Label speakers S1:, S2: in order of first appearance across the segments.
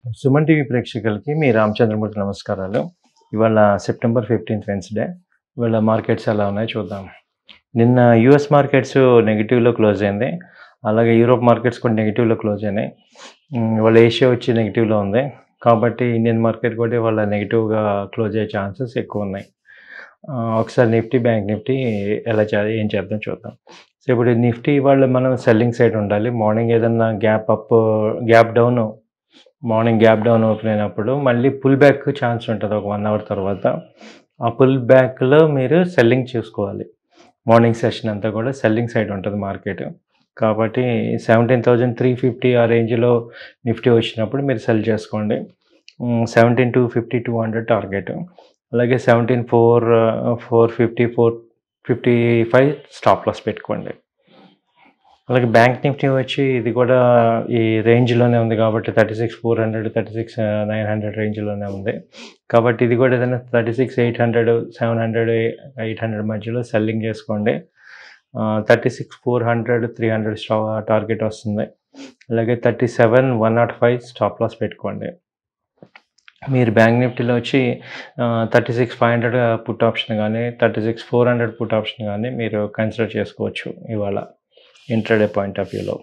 S1: Suman TV ప్రేక్షకులకి మీ రామచంద్రమూర్తి నమస్కారాలు ఇవాళ సెప్టెంబర్ ఫిఫ్టీన్త్ వెన్స్డే ఇవాళ మార్కెట్స్ ఎలా ఉన్నాయో చూద్దాం నిన్న యుఎస్ మార్కెట్స్ నెగిటివ్లో క్లోజ్ అయింది అలాగే యూరోప్ మార్కెట్స్ కూడా నెగిటివ్లో క్లోజ్ అయినాయి ఉమ్, ఇవాళ ఏషియా వచ్చి నెగిటివ్లో ఉంది కాబట్టి ఇండియన్ మార్కెట్ కూడా ఇవాళ నెగిటివ్గా క్లోజ్ అయ్యే ఛాన్సెస్ ఎక్కువ ఉన్నాయి ఆ, ఒకసారి నిఫ్టీ బ్యాంక్ నిఫ్టీ ఎలా చే ఏం చేద్దాం చూద్దాం సో ఇప్పుడు నిఫ్టీ ఇవాళ మనం సెల్లింగ్ సైడ్ ఉండాలి మార్నింగ్ ఏదన్నా gap up gap down morning gap down open అయినప్పుడు మళ్ళీ పుల్ బ్యాక్ ఛాన్స్ ఉంటుంది ఒక వన్ అవర్ తర్వాత ఆ పుల్ బ్యాక్లో మీరు సెల్లింగ్ చూసుకోవాలి మార్నింగ్ సెషన్ అంతా కూడా సెల్లింగ్ సైడ్ ఉంటుంది మార్కెట్ కాబట్టి సెవెంటీన్ థౌజండ్ త్రీ ఫిఫ్టీ ఆ రేంజ్లో నిఫ్టీ వచ్చినప్పుడు మీరు సెల్ చేసుకోండి seventeen two fifty two hundred target అలాగే seventeen four four fifty four fifty five stop loss పెట్టుకోండి అలాగే బ్యాంక్ నిఫ్టీ వచ్చి ఇది కూడా ఈ రేంజ్లోనే ఉంది కాబట్టి thirty six four hundred thirty six nine hundred రేంజ్లోనే ఉంది కాబట్టి ఇది కూడా ఏదైనా thirty six eight hundred seven hundred eight hundred మధ్యలో సెల్లింగ్ చేసుకోండి thirty six four hundred three hundred స్టా టార్గెట్ వస్తుంది అలాగే thirty seven one nought five stop loss పెట్టుకోండి మీరు బ్యాంక్ నిఫ్టీలో వచ్చి thirty six five hundred put option కానీ thirty six four hundred put option కానీ మీరు కన్సిడర్ చేసుకోవచ్చు ఇవాళ ఇంట్రాడే పాయింట్ ఆఫ్ వ్యూలో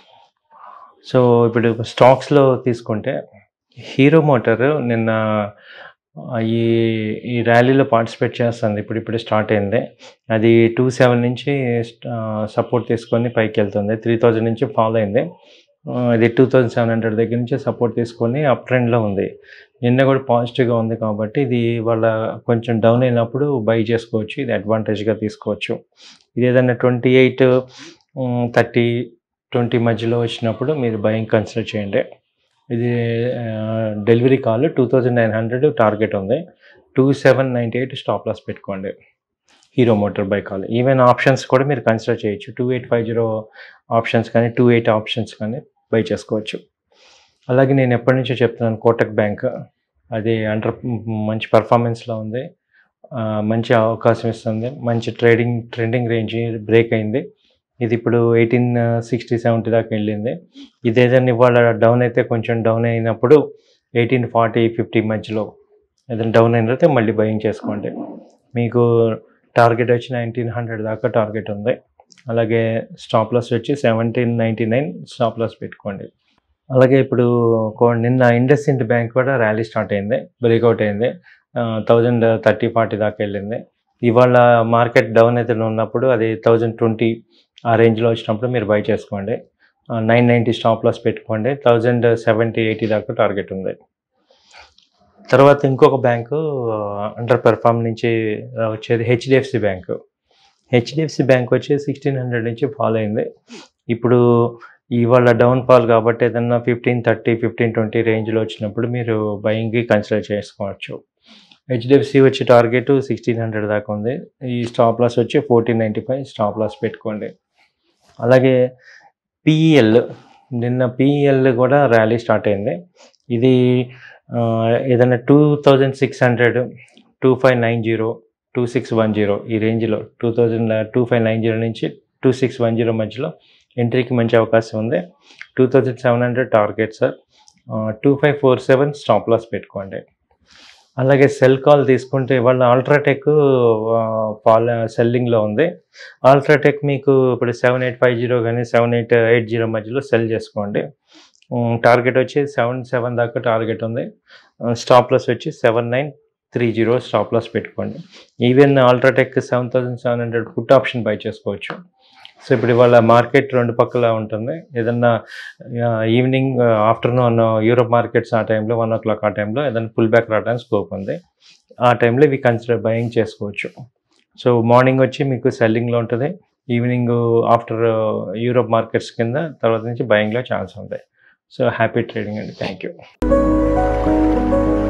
S1: సో ఇప్పుడు స్టాక్స్లో తీసుకుంటే హీరో మోటార్ నిన్న ఆ, ఈ ఈ ర్యాలీలో పార్టిసిపేట్ చేస్తుంది ఇప్పుడు ఇప్పుడు స్టార్ట్ అయింది అది టూ సెవెన్ నుంచి సపోర్ట్ తీసుకొని పైకి వెళ్తుంది త్రీ థౌజండ్ నుంచి ఫాలో అయింది ఆ, ఇది టూ థౌజండ్ సెవెన్ హండ్రెడ్ దగ్గర నుంచి సపోర్ట్ తీసుకొని అప్ ట్రెండ్లో ఉంది నిన్న కూడా పాజిటివ్గా ఉంది కాబట్టి ఇది వాళ్ళ కొంచెం డౌన్ అయినప్పుడు బై చేసుకోవచ్చు ఇది అడ్వాంటేజ్గా తీసుకోవచ్చు ఇది ఏదైనా ట్వంటీ ఎయిట్ థర్టీ ట్వంటీ మధ్యలో వచ్చినప్పుడు మీరు బయింగ్ కన్సిడర్ చేయండి ఇది delivery call two thousand nine hundred target ఉంది two seven ninety eight stop loss పెట్టుకోండి Hero motor bike call even options కూడా మీరు కన్సిడర్ చేయొచ్చు two eight five zero options కానీ టూ ఎయిట్ ఆప్షన్స్ కానీ బై చేసుకోవచ్చు అలాగే నేను ఎప్పటి నుంచో చెప్తున్నాను కోటక్ బ్యాంక్ అది అండర్ మంచి పర్ఫార్మెన్స్లో ఉంది ఆ, మంచి అవకాశం ఇస్తుంది మంచి ట్రేడింగ్ ట్రెండింగ్ రేంజ్ బ్రేక్ అయింది ఇది ఇప్పుడు ఎయిటీన్ సిక్స్టీ సెవెంటీ దాకా వెళ్ళింది ఇది ఏదైనా ఇవాళ డౌన్ అయితే కొంచెం డౌన్ అయినప్పుడు ఎయిటీన్ ఫార్టీ ఫిఫ్టీ మధ్యలో ఏదైనా డౌన్ అయిన తర్వాత మళ్ళీ బయింగ్ చేసుకోండి మీకు టార్గెట్ వచ్చి నైన్టీన్ హండ్రెడ్ దాకా టార్గెట్ ఉంది అలాగే స్టాప్ లాస్ వచ్చి seventeen ninety nine stop loss పెట్టుకోండి అలాగే ఇప్పుడు కో- నిన్న ఇండస్ ఇండ్ బ్యాంక్ కూడా ర్యాలీ స్టార్ట్ అయింది బ్రేక్అవుట్ అయింది థౌజండ్ థర్టీ ఫార్టీ దాకా వెళ్ళింది ఇవాళ మార్కెట్ డౌన్ అయితే ఉన్నప్పుడు అది థౌజండ్ ట్వంటీ ఆ రేంజ్లో వచ్చినప్పుడు మీరు బై చేసుకోండి నైన్ నైంటీ స్టాప్ లాస్ పెట్టుకోండి థౌజండ్ సెవెంటీ ఎయిటీ దాకా టార్గెట్ ఉంది తర్వాత ఇంకొక బ్యాంకు అండర్ పెర్ఫామ్ నుంచి వచ్చేది హెచ్డిఎఫ్సి బ్యాంకు హెచ్డిఎఫ్సి బ్యాంక్ వచ్చి సిక్స్టీన్ హండ్రెడ్ నుంచి ఫాలో అయింది ఇప్పుడు ఇవాళ డౌన్ ఫాల్ కాబట్టి ఏదన్నా ఫిఫ్టీన్ థర్టీ ఫిఫ్టీన్ ట్వంటీ రేంజ్లో వచ్చినప్పుడు మీరు బయింగ్కి కన్సిడర్ చేసుకోవచ్చు హెచ్డిఎఫ్సి వచ్చి టార్గెట్ సిక్స్టీన్ హండ్రెడ్ దాకా ఉంది ఈ స్టాప్ లాస్ వచ్చి fourteen ninety five stop loss పెట్టుకోండి అలాగే పిఈఎల్ నిన్న పిఈఎల్ కూడా ర్యాలీ స్టార్ట్ అయింది ఇది ఆ, ఏదైనా two thousand six hundred two five nine zero two six one zero ఈ రేంజ్లో two thousand two five nine zero నుంచి టూ సిక్స్ వన్ జీరో మధ్యలో ఎంట్రీకి మంచి అవకాశం ఉంది two thousand seven hundred target sir two five four seven stop loss పెట్టుకోండి అలాగే సెల్ కాల్ తీసుకుంటే వాళ్ళ అల్ట్రాటెక్ ఫాల్ సెల్లింగ్లో ఉంది అల్ట్రాటెక్ మీకు ఇప్పుడు సెవెన్ ఎయిట్ ఫైవ్ జీరో కానీ సెవెన్ ఎయిట్ ఎయిట్ జీరో మధ్యలో సెల్ చేసుకోండి టార్గెట్ వచ్చి సెవెన్ సెవెన్ దాకా టార్గెట్ ఉంది స్టాప్ లాస్ వచ్చి seven nine three zero stop loss పెట్టుకోండి even UltraTech seven thousand seven hundred put option buy చేసుకోవచ్చు సో ఇప్పుడు ఇవాళ మార్కెట్ రెండు పక్కల ఉంటుంది ఏదన్నా ఈవినింగ్ ఆఫ్టర్నూన్ యూరోప్ మార్కెట్స్ ఆ టైంలో వన్ ఓ క్లాక్ ఆ టైంలో ఏదైనా పుల్ బ్యాక్ రావడానికి స్కోప్ ఉంది ఆ టైంలో ఇవి కన్సిడర్ బయింగ్ చేసుకోవచ్చు సో మార్నింగ్ వచ్చి మీకు సెల్లింగ్లో ఉంటుంది ఈవినింగ్ ఆఫ్టర్ యూరోప్ మార్కెట్స్ కింద తర్వాత నుంచి బయింగ్లో ఛాన్స్ ఉంది సో హ్యాపీ ట్రేడింగ్ అండి థ్యాంక్ యూ